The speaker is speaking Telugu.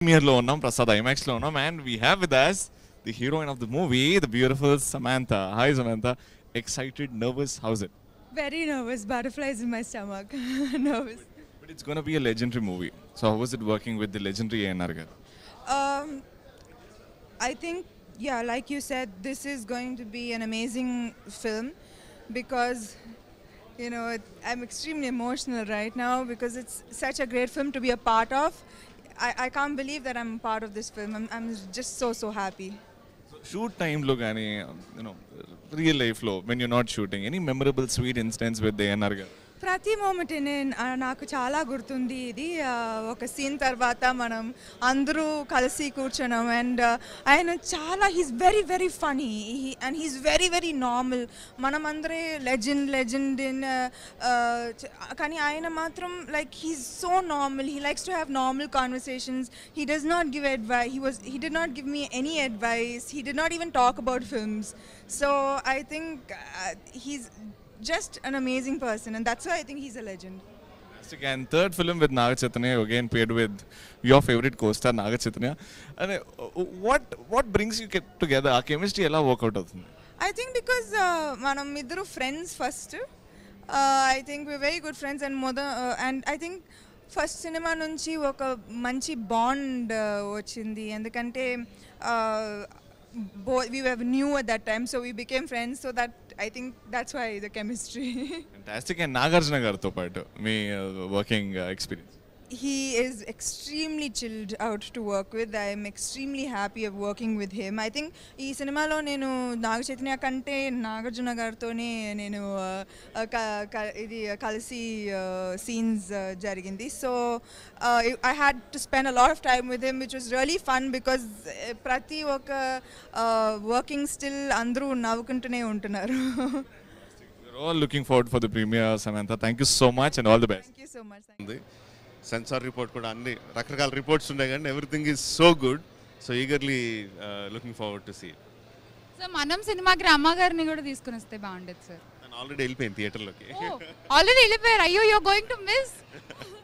ప్రీమియర్ లో ఉన్నాం ప్రసాద్ ఐమాక్స్ లో ఉన్నాం and we have with us the heroine of the movie the beautiful Samantha hi Samantha excited nervous how's it Very nervous, butterflies in my stomach. nervous. But it's gonna be a legendary movie so how was it working with the legendary ANR garu Um, I think, yeah, like you said, this is going to be an amazing film because, you know, it, I'm extremely emotional right now because it's such a great film to be a part of. I, I can't believe that I'm part of this film. I'm, I'm just so, so happy. Shoot టైంలో కానీ యూనో రియల్ లైఫ్లో when you not shooting any memorable sweet incidents with ANR garu ప్రతి మూమెంట్ నేను ఆ, నాకు చాలా గుర్తుంది ఇది ఆ, ఒక సీన్ తర్వాత మనం అందరూ కలిసి కూర్చున్నాం అండ్ ఆయన చాలా he's very very funny and he's very very normal మనం అందరే లెజెండ్ లెజెండ్ ఇన్ కానీ ఆయన మాత్రం like he's so normal he likes to have normal conversations he does not give advice he was he did not give me any advice he did not even talk about films so I think he's just an amazing person, and that's why I think he's a legend. Fantastic. And third film with Naga Chaitanya, again paired with your favorite co-star Naga Chaitanya. And uh, what what brings you get together? ఆ కెమిస్ట్రీ ఎలా వర్కౌట్ అవుతుంది I think because uh, మనం ఇద్దరు friends first I think we very good friends and మొద అండ్ ఐ థింక్ ఫస్ట్ సినిమా నుంచి ఒక మంచి బాండ్ వచ్చింది ఎందుకంటే బో we have new at that time so we became friends so that I think that's why the chemistry fantastic and Nagarjuna గారితో పాటు మీ working experience he is extremely chilled out to work with. I am extremely happy of working with him. I think ఈ సినిమాలో నేను నాగ చైతన్య కంటే నాగార్జున గారితోనే నేను uh, క- క- ఇది కలిసి సీన్స్ జరిగింది so I had to spend a lot of time with him which was really fun because ప్రతి ఒక్క వర్కింగ్ స్టిల్ అందరూ నవ్వుకుంటూనే ఉంటున్నారు all looking forward for the premiere Samantha thank you so much and all the best thank you so much ఉంది సెన్సార్ రిపోర్ట్ కూడా అన్ని రకరకాల రిపోర్ట్స్ ఉన్నాయి కానీ everything is so good so eagerly looking forward to see so మనం సినిమాకి రమ్మ గారిని కూడా తీసుకుని వస్తే బాగుండేది సార్ నేను ఆల్రెడీ వెళ్ళిపోయింది థియేటర్లోకి ఆల్రెడీ వెళ్ళిపోయారు అయ్యో యూ గోయింగ్ టు మిస్